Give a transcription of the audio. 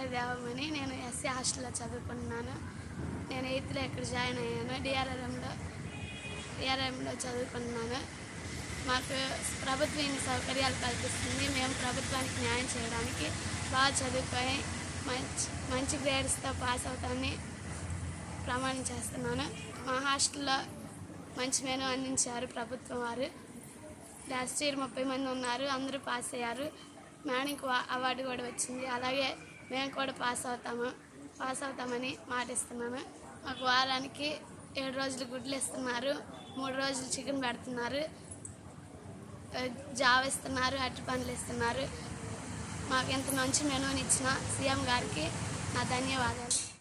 పేరు దేవమని నేను ఎస్సీ హాస్టల్లో చదువుకుంటున్నాను నేను ఎయిత్లో ఇక్కడ జాయిన్ అయ్యాను డిఆర్ఆర్ఎంలో డిఆర్ఆర్ఎంలో చదువుకుంటున్నాను మాకు ప్రభుత్వం ఇన్ని సౌకర్యాలు కల్పిస్తుంది మేము ప్రభుత్వానికి న్యాయం చేయడానికి బాగా చదువుకొని మంచి మంచి గ్రేడ్స్తో పాస్ అవుతామని ప్రమాణం చేస్తున్నాను మా హాస్టల్లో మంచి మెను అందించారు ప్రభుత్వం వారు లాస్ట్ ఇయర్ ముప్పై మంది ఉన్నారు అందరూ పాస్ అయ్యారు మేడంకి వా- అవార్డు కూడా వచ్చింది అలాగే మేము కూడా పాస్ అవుతాము పాస్ అవుతామని మాటిస్తున్నాను మాకు వారానికి ఏడు రోజులు గుడ్లు ఇస్తున్నారు మూడు రోజులు చికెన్ పెడుతున్నారు ఆ, జావ ఇస్తున్నారు అరటి పండ్లు ఇస్తున్నారు మాకు ఇంత మంచి మెనూని ఇచ్చిన సీఎం గారికి నా ధన్యవాదాలు